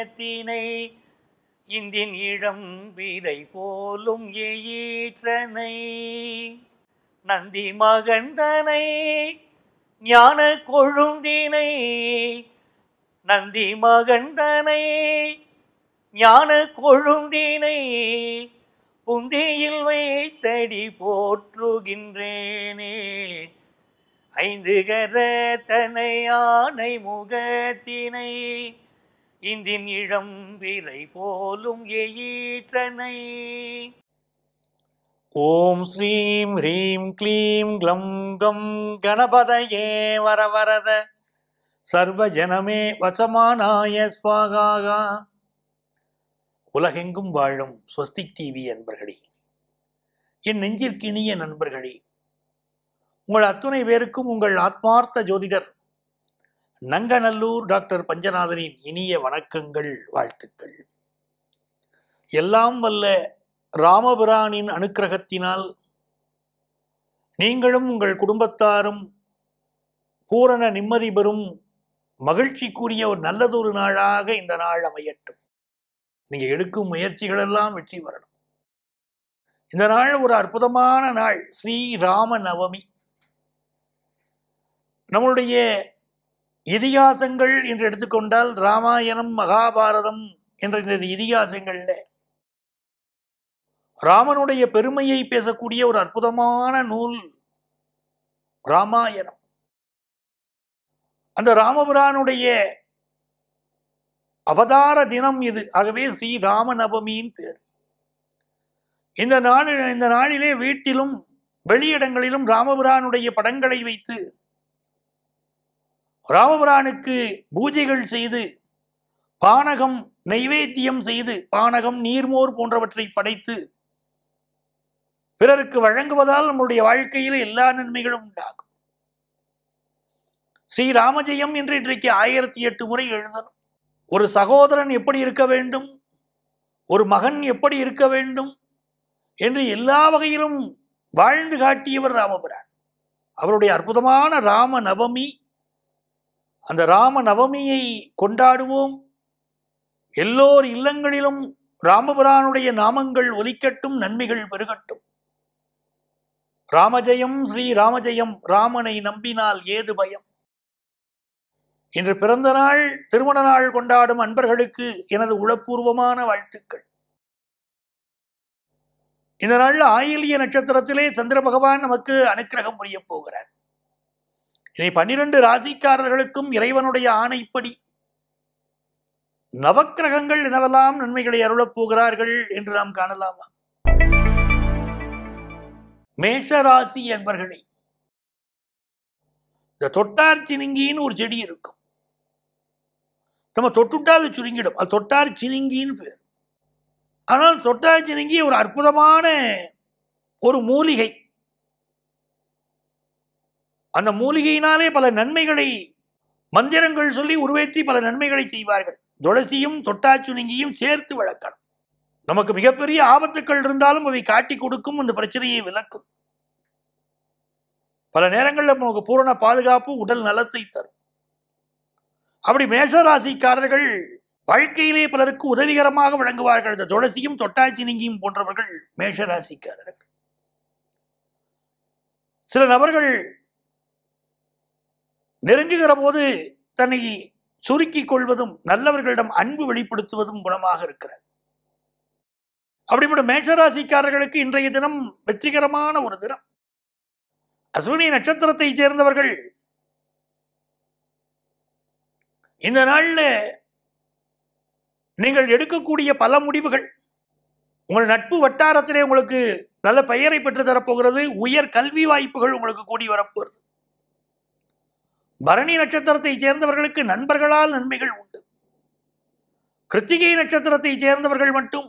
முகத்தினை இந்தின் இளம் வீரை போலும் எயிற்றனை நந்தி மகந்தனை ஞான கொழுந்தினை நந்தி மகந்தனை ஞான கொழுந்தினை புந்தியில் வைத்தடி போற்றுகின்றேனே ஐந்து கரத்தனை ஆனை முகத்தினை இந்தின் இளம் விலை போலும் எயிற்றனை ஓம் ஸ்ரீம் ஹ்ரீம் க்ளீம் க்ளம் கம் கணபதயே வரவரத சர்வஜனமே வசமானாய ஸ்வாகாகா உலகெங்கும் வாழும் ஸ்வஸ்திக் டிவி அன்பர்களே என் நெஞ்சிற்கினிய நண்பர்களே உங்கள் அத்துணை பேருக்கும் உங்கள் ஆத்மார்த்த ஜோதிடர் நங்கநல்லூர் டாக்டர் பஞ்சநாதனின் இனிய வணக்கங்கள் வாழ்த்துக்கள் எல்லாம் வல்ல ராமபிரானின் அனுக்கிரகத்தினால் நீங்களும் உங்கள் குடும்பத்தாரும் பூரண நிம்மதி பெறும் மகிழ்ச்சிக்குரிய ஒரு நல்லதொரு நாளாக இந்த நாள் அமையட்டும் நீங்க எடுக்கும் முயற்சிகளெல்லாம் வெற்றி வரணும் இந்த நாள் ஒரு அற்புதமான நாள் ஸ்ரீராம நவமி நம்மளுடைய இதிகாசங்கள் என்று எடுத்துக்கொண்டால் ராமாயணம் மகாபாரதம் என்ற இந்த இதிகாசங்கள்ல ராமனுடைய பெருமையை பேசக்கூடிய ஒரு அற்புதமான நூல் ராமாயணம் அந்த ராமபுரானுடைய அவதார தினம் இது ஆகவே ஸ்ரீ ராம நவமியின் பேர் இந்த நாள் இந்த நாளிலே வீட்டிலும் வெளியிடங்களிலும் ராமபுரானுடைய படங்களை வைத்து ராமபுரானுக்கு பூஜைகள் செய்து பானகம் நைவேத்தியம் செய்து பானகம் நீர்மோர் போன்றவற்றை படைத்து பிறருக்கு வழங்குவதால் நம்முடைய வாழ்க்கையில் எல்லா நன்மைகளும் உண்டாகும் ஸ்ரீராமஜெயம் என்று இன்றைக்கு ஆயிரத்தி எட்டு முறை எழுதணும் ஒரு சகோதரன் எப்படி இருக்க வேண்டும் ஒரு மகன் எப்படி இருக்க வேண்டும் என்று எல்லா வகையிலும் வாழ்ந்து காட்டியவர் ராமபிரான் அவருடைய அற்புதமான ராம நவமி அந்த ராம நவமியை கொண்டாடுவோம் எல்லோர் இல்லங்களிலும் ராமபிரானுடைய நாமங்கள் ஒலிக்கட்டும் நன்மைகள் பெருகட்டும் ராமஜெயம் ஸ்ரீ ராமஜெயம் ராமனை நம்பினால் ஏது பயம் இன்று பிறந்த நாள் திருமண நாள் கொண்டாடும் அன்பர்களுக்கு எனது உளப்பூர்வமான வாழ்த்துக்கள் இந்த நாள் ஆயில்ய நட்சத்திரத்திலே சந்திர பகவான் நமக்கு அனுக்கிரகம் புரிய போகிறார் இனி பன்னிரண்டு ராசிக்காரர்களுக்கும் இறைவனுடைய ஆணைப்படி நவக்கிரகங்கள் எனவெல்லாம் நன்மைகளை அருளப் போகிறார்கள் என்று நாம் காணலாமா மேஷ ராசி என்பர்களே இந்த தொட்டார் சினுங்கின்னு ஒரு செடி இருக்கும் நம்ம தொட்டுட்டா அது சுருங்கிடும் அது தொட்டார் சினுங்கின்னு பேர் ஆனால் தொட்டார் சினுங்கி ஒரு அற்புதமான ஒரு மூலிகை அந்த மூலிகையினாலே பல நன்மைகளை மந்திரங்கள் சொல்லி உருவேற்றி பல நன்மைகளை செய்வார்கள் துளசியும் தொட்டாச்சுனுங்கியும் சேர்த்து வளர்க்கணும் நமக்கு மிகப்பெரிய ஆபத்துக்கள் இருந்தாலும் அவை காட்டி கொடுக்கும் அந்த பிரச்சனையை விளக்கும் பல நேரங்களில் நமக்கு பூரண பாதுகாப்பு உடல் நலத்தை தரும் அப்படி மேஷராசிக்காரர்கள் வாழ்க்கையிலே பலருக்கு உதவிகரமாக விளங்குவார்கள் இந்த துளசியும் தொட்டாச்சினிங்கியும் போன்றவர்கள் மேஷராசிக்காரர்கள் சில நபர்கள் நெருங்குகிற போது தன்னை சுருக்கிக் கொள்வதும் நல்லவர்களிடம் அன்பு வெளிப்படுத்துவதும் குணமாக இருக்கிறது அப்படிப்பட்ட மேஷராசிக்காரர்களுக்கு இன்றைய தினம் வெற்றிகரமான ஒரு தினம் அஸ்வினி நட்சத்திரத்தை சேர்ந்தவர்கள் இந்த நாள்ல நீங்கள் எடுக்கக்கூடிய பல முடிவுகள் உங்கள் நட்பு வட்டாரத்திலே உங்களுக்கு நல்ல பெயரை பெற்று தரப்போகிறது உயர் கல்வி வாய்ப்புகள் உங்களுக்கு கூடி வரப்போகிறது பரணி நட்சத்திரத்தை சேர்ந்தவர்களுக்கு நண்பர்களால் நன்மைகள் உண்டு கிருத்திகை நட்சத்திரத்தை சேர்ந்தவர்கள் மட்டும்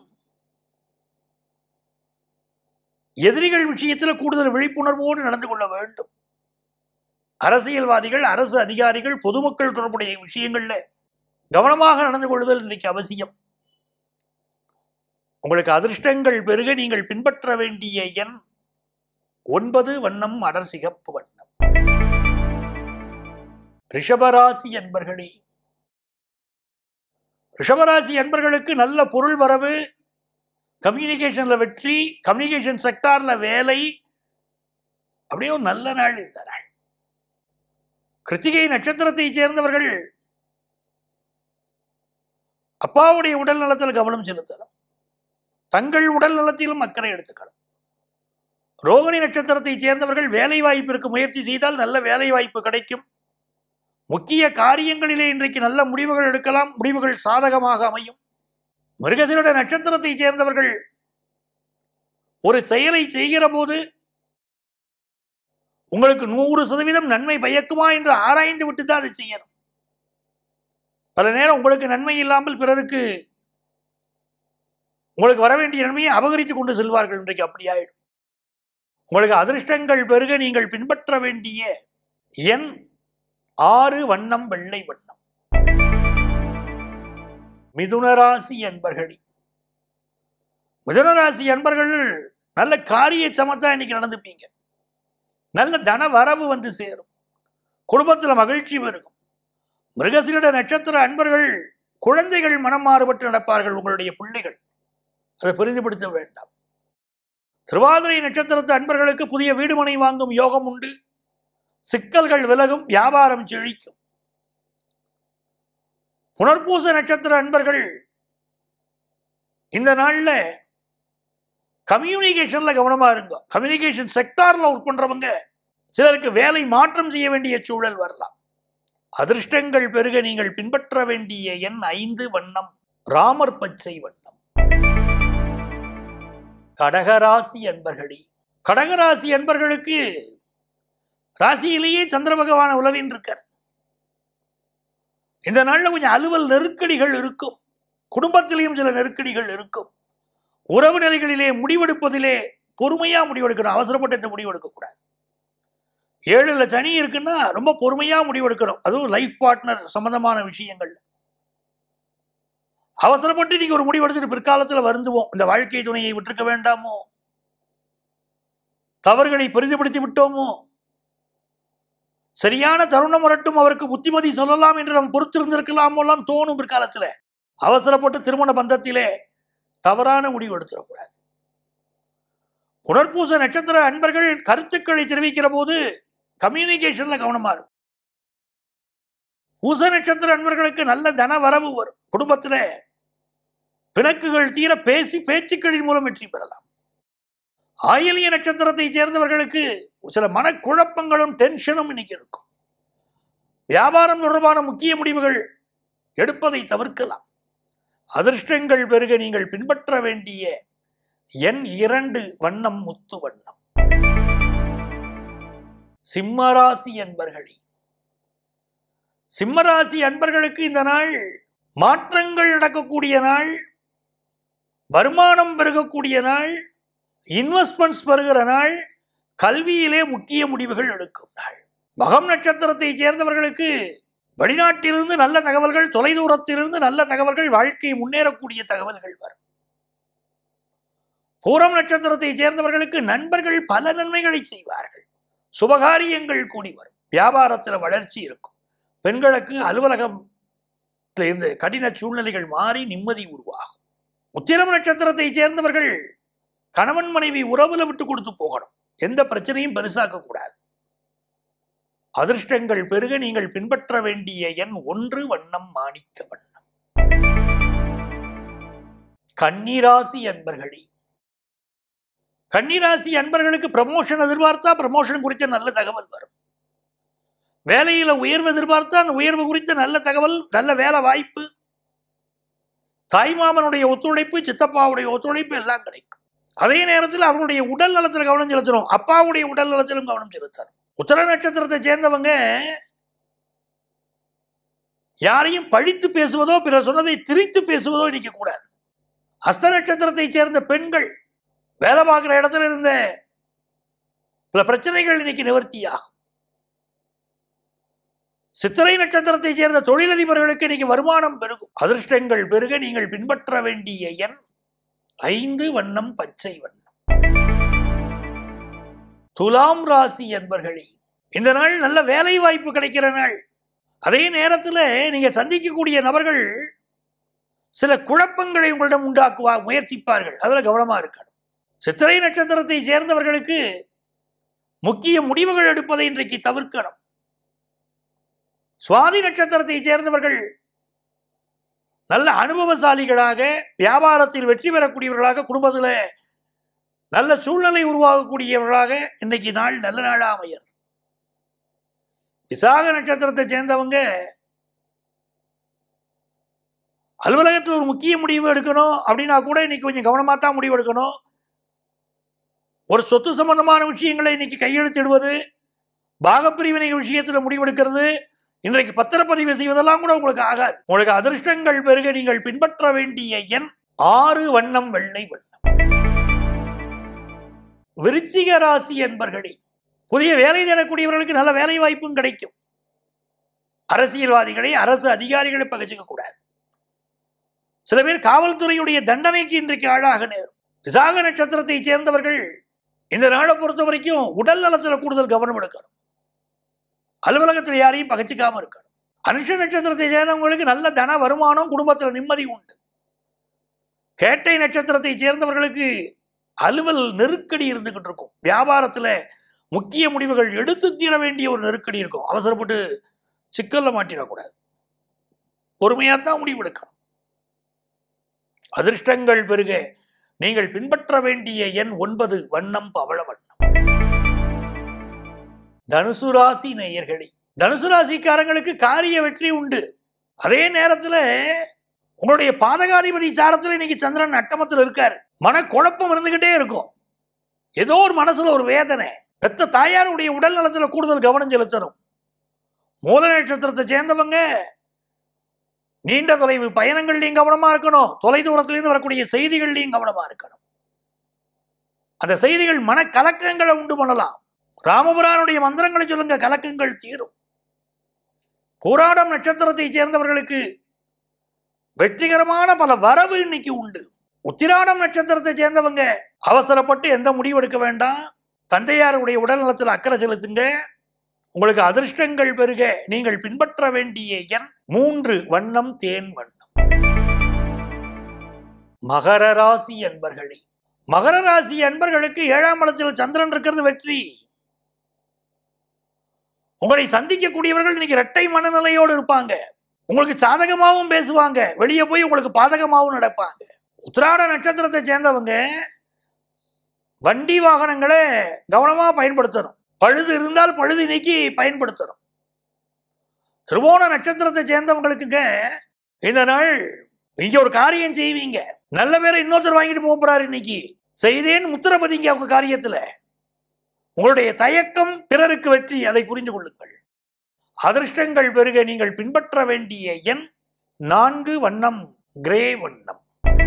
எதிரிகள் விஷயத்தில் கூடுதல் விழிப்புணர்வோடு நடந்து கொள்ள வேண்டும் அரசியல்வாதிகள் அரசு அதிகாரிகள் பொதுமக்கள் தொடர்புடைய விஷயங்கள்ல கவனமாக நடந்து கொள்ளுதல் இன்றைக்கு அவசியம் உங்களுக்கு அதிர்ஷ்டங்கள் பெருக நீங்கள் பின்பற்ற வேண்டிய எண் ஒன்பது வண்ணம் அடர் சிகப்பு வண்ணம் ரிஷபராசி என்பர்களே ரிஷபராசி அன்பர்களுக்கு நல்ல பொருள் வரவு கம்யூனிகேஷன்ல வெற்றி கம்யூனிகேஷன் செக்டார்ல வேலை அப்படியே ஒரு நல்ல நாள் இந்த நாள் கிருத்திகை நட்சத்திரத்தை சேர்ந்தவர்கள் அப்பாவுடைய உடல் நலத்தில் கவனம் செலுத்தலாம் தங்கள் உடல் நலத்திலும் அக்கறை எடுத்துக்கலாம் ரோகிணி நட்சத்திரத்தை சேர்ந்தவர்கள் வேலை வாய்ப்பிற்கு முயற்சி செய்தால் நல்ல வேலை வாய்ப்பு கிடைக்கும் முக்கிய காரியங்களிலே இன்றைக்கு நல்ல முடிவுகள் எடுக்கலாம் முடிவுகள் சாதகமாக அமையும் மிருகசிருட நட்சத்திரத்தை சேர்ந்தவர்கள் ஒரு செயலை செய்கிற போது உங்களுக்கு நூறு சதவீதம் நன்மை பயக்குமா என்று ஆராய்ந்து விட்டு தான் அதை செய்யணும் பல நேரம் உங்களுக்கு நன்மை இல்லாமல் பிறருக்கு உங்களுக்கு வர வேண்டிய நன்மையை அபகரித்து கொண்டு செல்வார்கள் இன்றைக்கு அப்படி ஆயிடும் உங்களுக்கு அதிர்ஷ்டங்கள் பெருக நீங்கள் பின்பற்ற வேண்டிய எண் ஆறு வண்ணம் வெள்ளை வண்ணம் மிதுனராசி அன்பர்களே மிதுனராசி அன்பர்கள் நல்ல காரிய சமத்தா இன்னைக்கு நடந்துப்பீங்க நல்ல தன வரவு வந்து சேரும் குடும்பத்துல மகிழ்ச்சி பெருகும் மிருகசீரிட நட்சத்திர அன்பர்கள் குழந்தைகள் மனம் மாறுபட்டு நடப்பார்கள் உங்களுடைய பிள்ளைகள் அதை பெரிதுபடுத்த வேண்டாம் திருவாதிரை நட்சத்திரத்து அன்பர்களுக்கு புதிய வீடுமனை வாங்கும் யோகம் உண்டு சிக்கல்கள் விலகும் வியாபாரம் செழிக்கும் புனர்பூச நட்சத்திர அன்பர்கள் இந்த நாள்ல கம்யூனிகேஷன்ல கவனமா இருங்க கம்யூனிகேஷன் செக்டார்ல ஒர்க் பண்றவங்க சிலருக்கு வேலை மாற்றம் செய்ய வேண்டிய சூழல் வரலாம் அதிர்ஷ்டங்கள் பெருக நீங்கள் பின்பற்ற வேண்டிய எண் ஐந்து வண்ணம் ராமர் பச்சை வண்ணம் கடகராசி அன்பர்களே கடகராசி அன்பர்களுக்கு ராசியிலேயே சந்திர பகவான உலவின் இருக்கார் இந்த நாள்ல கொஞ்சம் அலுவல் நெருக்கடிகள் இருக்கும் குடும்பத்திலேயும் சில நெருக்கடிகள் இருக்கும் உறவு நிலைகளிலே முடிவெடுப்பதிலே பொறுமையா முடிவெடுக்கணும் அவசரப்பட்டு இந்த முடிவெடுக்க கூடாது ஏழுல சனி இருக்குன்னா ரொம்ப பொறுமையா முடிவெடுக்கணும் அதுவும் லைஃப் பார்ட்னர் சம்பந்தமான விஷயங்கள் அவசரப்பட்டு இன்னைக்கு ஒரு முடிவெடுத்துட்டு பிற்காலத்துல வருந்துவோம் இந்த வாழ்க்கை துணையை விட்டிருக்க வேண்டாமோ தவறுகளை பெரிதுபடுத்தி விட்டோமோ சரியான தருணம் வரட்டும் அவருக்கு புத்திமதி சொல்லலாம் என்று நாம் பொறுத்திருந்திருக்கலாமோலாம் தோணும் பிற்காலத்துல அவசரப்பட்டு திருமண பந்தத்திலே தவறான முடிவு எடுத்துடக்கூடாது புனர்பூச நட்சத்திர அன்பர்கள் கருத்துக்களை தெரிவிக்கிற போது கம்யூனிகேஷன்ல கவனமா இருக்கும் பூச நட்சத்திர அன்பர்களுக்கு நல்ல தன வரவு வரும் குடும்பத்துல பிணக்குகள் தீர பேசி பேச்சுக்களின் மூலம் வெற்றி பெறலாம் ஆயிலிய நட்சத்திரத்தை சேர்ந்தவர்களுக்கு சில மனக்குழப்பங்களும் டென்ஷனும் இன்னைக்கு இருக்கும் வியாபாரம் தொடர்பான முக்கிய முடிவுகள் எடுப்பதை தவிர்க்கலாம் அதிர்ஷ்டங்கள் பெருக நீங்கள் பின்பற்ற வேண்டிய எண் இரண்டு வண்ணம் முத்து வண்ணம் சிம்மராசி அன்பர்களே சிம்மராசி அன்பர்களுக்கு இந்த நாள் மாற்றங்கள் நடக்கக்கூடிய நாள் வருமானம் பெருகக்கூடிய நாள் இன்வெஸ்ட்மெண்ட்ஸ் பெறுகிற நாள் கல்வியிலே முக்கிய முடிவுகள் எடுக்கும் நாள் மகம் நட்சத்திரத்தை சேர்ந்தவர்களுக்கு வெளிநாட்டிலிருந்து நல்ல தகவல்கள் தொலைதூரத்திலிருந்து நல்ல தகவல்கள் வாழ்க்கை முன்னேறக்கூடிய தகவல்கள் வரும் பூரம் நட்சத்திரத்தை சேர்ந்தவர்களுக்கு நண்பர்கள் பல நன்மைகளை செய்வார்கள் சுபகாரியங்கள் கூடி வரும் வியாபாரத்தில் வளர்ச்சி இருக்கும் பெண்களுக்கு அலுவலகம் இருந்து கடின சூழ்நிலைகள் மாறி நிம்மதி உருவாகும் உத்திரம் நட்சத்திரத்தை சேர்ந்தவர்கள் கணவன் மனைவி உறவுல விட்டு கொடுத்து போகணும் எந்த பிரச்சனையும் பெருசாக்க கூடாது அதிர்ஷ்டங்கள் பெருக நீங்கள் பின்பற்ற வேண்டிய எண் ஒன்று வண்ணம் மாணிக்க வண்ணம் கன்னிராசி அன்பர்களே கன்னிராசி அன்பர்களுக்கு ப்ரமோஷன் எதிர்பார்த்தா ப்ரமோஷன் குறித்த நல்ல தகவல் வரும் வேலையில உயர்வு எதிர்பார்த்தா அந்த உயர்வு குறித்த நல்ல தகவல் நல்ல வேலை வாய்ப்பு தாய்மாமனுடைய ஒத்துழைப்பு சித்தப்பாவுடைய ஒத்துழைப்பு எல்லாம் கிடைக்கும் அதே நேரத்தில் அவருடைய உடல் நலத்தில் கவனம் செலுத்தணும் அப்பாவுடைய உடல் நலத்திலும் கவனம் செலுத்தணும் உத்தர நட்சத்திரத்தை சேர்ந்தவங்க யாரையும் பழித்து பேசுவதோ பிறர் சொன்னதை திரித்து பேசுவதோ இன்னைக்கு கூடாது அஸ்த நட்சத்திரத்தை சேர்ந்த பெண்கள் வேலை பார்க்குற இடத்துல இருந்த சில பிரச்சனைகள் இன்னைக்கு நிவர்த்தியாகும் சித்திரை நட்சத்திரத்தை சேர்ந்த தொழிலதிபர்களுக்கு இன்னைக்கு வருமானம் பெருகும் அதிர்ஷ்டங்கள் பெருக நீங்கள் பின்பற்ற வேண்டிய எண் ஐந்து வண்ணம் பச்சை வண்ணம் துலாம் ராசி என்பர்களே இந்த நாள் நல்ல வேலை வாய்ப்பு கிடைக்கிற நாள் அதே நேரத்தில் நீங்க சந்திக்கக்கூடிய நபர்கள் சில குழப்பங்களை உங்களிடம் உண்டாக்குவா முயற்சிப்பார்கள் அதில் கவனமா இருக்கணும் சித்திரை நட்சத்திரத்தை சேர்ந்தவர்களுக்கு முக்கிய முடிவுகள் எடுப்பதை இன்றைக்கு தவிர்க்கணும் சுவாதி நட்சத்திரத்தை சேர்ந்தவர்கள் நல்ல அனுபவசாலிகளாக வியாபாரத்தில் வெற்றி பெறக்கூடியவர்களாக குடும்பத்தில் நல்ல சூழ்நிலை உருவாகக்கூடியவர்களாக இன்னைக்கு நாள் நல்ல நாளா அமையர் விசாக நட்சத்திரத்தை சேர்ந்தவங்க அலுவலகத்தில் ஒரு முக்கிய முடிவு எடுக்கணும் அப்படின்னா கூட இன்னைக்கு கொஞ்சம் கவனமாக தான் முடிவு எடுக்கணும் ஒரு சொத்து சம்பந்தமான விஷயங்களை இன்னைக்கு கையெழுத்திடுவது பாகப்பிரிவினை விஷயத்தில் முடிவெடுக்கிறது இன்றைக்கு பத்திரப்பதிவு செய்வதெல்லாம் கூட உங்களுக்கு ஆகாது உங்களுக்கு அதிர்ஷ்டங்கள் பெருக நீங்கள் பின்பற்ற வேண்டிய எண் ஆறு வண்ணம் வெள்ளை வண்ணம் விருச்சிக ராசி என்பர்களே புதிய வேலை தேடக்கூடியவர்களுக்கு நல்ல வேலை வாய்ப்பும் கிடைக்கும் அரசியல்வாதிகளை அரசு அதிகாரிகளை பகச்சிக்க கூடாது சில பேர் காவல்துறையுடைய தண்டனைக்கு இன்றைக்கு ஆளாக நேரும் விசாக நட்சத்திரத்தை சேர்ந்தவர்கள் இந்த நாளை பொறுத்த வரைக்கும் உடல் நலத்தில் கூடுதல் கவனம் எடுக்கணும் அலுவலகத்தில் யாரையும் பகச்சிக்காம இருக்கணும் அனுஷ நட்சத்திரத்தை சேர்ந்தவங்களுக்கு நல்ல தன வருமானம் குடும்பத்தில் நிம்மதி உண்டு கேட்டை நட்சத்திரத்தை சேர்ந்தவர்களுக்கு அலுவல் நெருக்கடி இருந்துகிட்டு இருக்கும் வியாபாரத்தில் முக்கிய முடிவுகள் எடுத்து தீர வேண்டிய ஒரு நெருக்கடி இருக்கும் அவசரப்பட்டு சிக்கல்ல மாட்டிடக்கூடாது பொறுமையாக தான் முடிவெடுக்கணும் அதிர்ஷ்டங்கள் பெருக நீங்கள் பின்பற்ற வேண்டிய எண் ஒன்பது வண்ணம் பவள வண்ணம் தனுசு ராசி நேயர்களே தனுசு ராசிக்காரங்களுக்கு காரிய வெற்றி உண்டு அதே நேரத்தில் உங்களுடைய பாதகாதிபதி சாரத்தில் இன்னைக்கு சந்திரன் அட்டமத்தில் இருக்கார் மனக்குழப்பம் இருந்துகிட்டே இருக்கும் ஏதோ ஒரு மனசுல ஒரு வேதனை பெத்த தாயாருடைய உடல் நலத்துல கூடுதல் கவனம் செலுத்தணும் மூல நட்சத்திரத்தை சேர்ந்தவங்க நீண்ட தொலைவு பயணங்கள்லையும் கவனமா இருக்கணும் தொலை தூரத்திலிருந்து வரக்கூடிய செய்திகள்லையும் கவனமா இருக்கணும் அந்த செய்திகள் மன கலக்கங்களை உண்டு பண்ணலாம் ராமபுரானுடைய மந்திரங்களை சொல்லுங்க கலக்கங்கள் தீரும் போராடம் நட்சத்திரத்தை சேர்ந்தவர்களுக்கு வெற்றிகரமான பல வரவு இன்னைக்கு உண்டு உத்திராடம் நட்சத்திரத்தை சேர்ந்தவங்க அவசரப்பட்டு எந்த முடிவு எடுக்க வேண்டாம் தந்தையாருடைய உடல் நலத்தில் அக்கறை செலுத்துங்க உங்களுக்கு அதிர்ஷ்டங்கள் பெருக நீங்கள் பின்பற்ற வேண்டிய எண் மூன்று வண்ணம் தேன் வண்ணம் மகர ராசி அன்பர்களே மகர ராசி அன்பர்களுக்கு ஏழாம் இடத்தில் சந்திரன் இருக்கிறது வெற்றி உங்களை சந்திக்கக்கூடியவர்கள் இன்னைக்கு இரட்டை மனநிலையோடு இருப்பாங்க உங்களுக்கு சாதகமாகவும் பேசுவாங்க வெளியே போய் உங்களுக்கு பாதகமாகவும் நடப்பாங்க உத்திராட நட்சத்திரத்தை சேர்ந்தவங்க வண்டி வாகனங்களை கவனமாக பயன்படுத்தணும் பழுது இருந்தால் பழுது நீக்கி பயன்படுத்தணும் திருவோண நட்சத்திரத்தை சேர்ந்தவங்களுக்குங்க இந்த நாள் நீங்க ஒரு காரியம் செய்வீங்க நல்ல பேரை இன்னொருத்தர் வாங்கிட்டு போக போறாரு இன்னைக்கு செய்தேன் முத்திரபதிங்க அவங்க காரியத்துல உங்களுடைய தயக்கம் பிறருக்கு வெற்றி அதை புரிந்து கொள்ளுங்கள் அதிர்ஷ்டங்கள் பெருக நீங்கள் பின்பற்ற வேண்டிய எண் நான்கு வண்ணம் கிரே வண்ணம்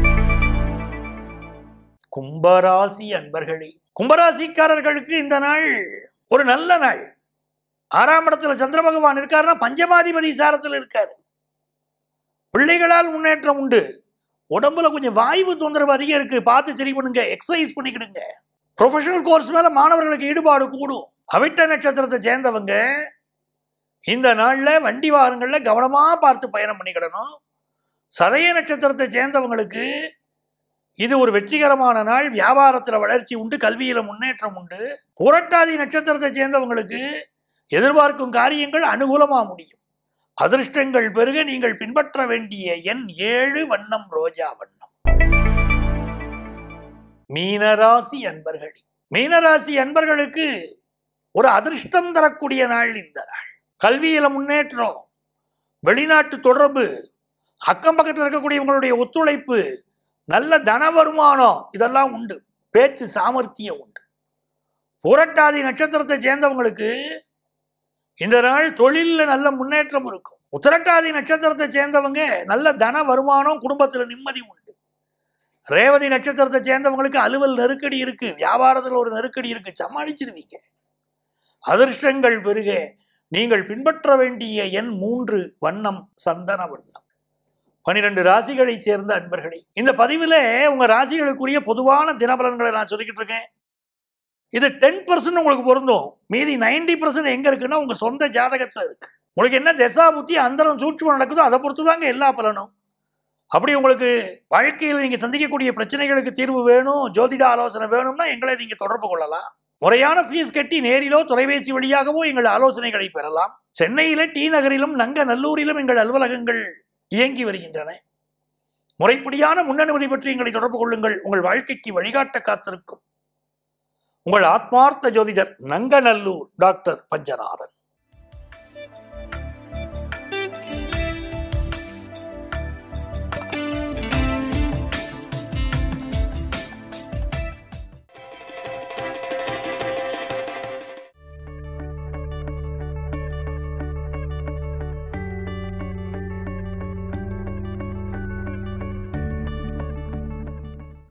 கும்பராசி அன்பர்களே கும்பராசிக்காரர்களுக்கு இந்த நாள் ஒரு நல்ல நாள் ஆறாம் இடத்துல சந்திர பகவான் இருக்காருன்னா பஞ்சமாதிபதி சாரத்தில் இருக்காரு பிள்ளைகளால் முன்னேற்றம் உண்டு உடம்புல கொஞ்சம் வாய்வு தொந்தரவு அதிகம் இருக்கு பார்த்து சரி பண்ணுங்க எக்ஸசைஸ் பண்ணிக்கிடுங்க ப்ரொஃபஷனல் கோர்ஸ் மேல மாணவர்களுக்கு ஈடுபாடு கூடும் அவிட்ட நட்சத்திரத்தை சேர்ந்தவங்க இந்த நாளில் வண்டி வாகனங்களில் கவனமாக பார்த்து பயணம் பண்ணிக்கிடணும் சதய நட்சத்திரத்தை சேர்ந்தவங்களுக்கு இது ஒரு வெற்றிகரமான நாள் வியாபாரத்தில் வளர்ச்சி உண்டு கல்வியில் முன்னேற்றம் உண்டு புரட்டாதி நட்சத்திரத்தை சேர்ந்தவங்களுக்கு எதிர்பார்க்கும் காரியங்கள் அனுகூலமாக முடியும் அதிர்ஷ்டங்கள் பெருக நீங்கள் பின்பற்ற வேண்டிய எண் ஏழு வண்ணம் ரோஜா வண்ணம் மீனராசி அன்பர்களே மீனராசி அன்பர்களுக்கு ஒரு அதிர்ஷ்டம் தரக்கூடிய நாள் இந்த நாள் கல்வியில முன்னேற்றம் வெளிநாட்டு தொடர்பு அக்கம் பக்கத்தில் இருக்கக்கூடியவங்களுடைய ஒத்துழைப்பு நல்ல தன வருமானம் இதெல்லாம் உண்டு பேச்சு சாமர்த்தியம் உண்டு புரட்டாதி நட்சத்திரத்தை சேர்ந்தவங்களுக்கு இந்த நாள் தொழிலில் நல்ல முன்னேற்றம் இருக்கும் உத்திரட்டாதி நட்சத்திரத்தை சேர்ந்தவங்க நல்ல தன வருமானம் குடும்பத்தில் நிம்மதி உண்டு ரேவதி நட்சத்திரத்தை சேர்ந்தவங்களுக்கு அலுவல் நெருக்கடி இருக்கு வியாபாரத்தில் ஒரு நெருக்கடி இருக்கு சமாளிச்சிருவீங்க அதிர்ஷ்டங்கள் பெருக நீங்கள் பின்பற்ற வேண்டிய எண் மூன்று வண்ணம் சந்தன வண்ணம் பனிரெண்டு ராசிகளை சேர்ந்த அன்பர்களே இந்த பதிவில் உங்க ராசிகளுக்குரிய பொதுவான தினபலன்களை நான் சொல்லிக்கிட்டு இருக்கேன் இது டென் பர்சன்ட் உங்களுக்கு பொருந்தும் மீதி நைன்டி பர்சன்ட் எங்க இருக்குன்னா உங்க சொந்த ஜாதகத்துல இருக்கு உங்களுக்கு என்ன தசா புத்தி அந்தரம் சூட்சம் நடக்குதோ அதை பொறுத்து தாங்க எல்லா பலனும் அப்படி உங்களுக்கு வாழ்க்கையில் நீங்கள் சந்திக்கக்கூடிய பிரச்சனைகளுக்கு தீர்வு வேணும் ஜோதிட ஆலோசனை வேணும்னா எங்களை நீங்கள் தொடர்பு கொள்ளலாம் முறையான ஃபீஸ் கட்டி நேரிலோ தொலைபேசி வழியாகவோ எங்கள் ஆலோசனைகளை பெறலாம் சென்னையில டி நகரிலும் நங்க நல்லூரிலும் எங்கள் அலுவலகங்கள் இயங்கி வருகின்றன முறைப்படியான முன்னனுமதி பற்றி எங்களை தொடர்பு கொள்ளுங்கள் உங்கள் வாழ்க்கைக்கு வழிகாட்ட காத்திருக்கும் உங்கள் ஆத்மார்த்த ஜோதிடர் நங்கநல்லூர் டாக்டர் பஞ்சநாதன்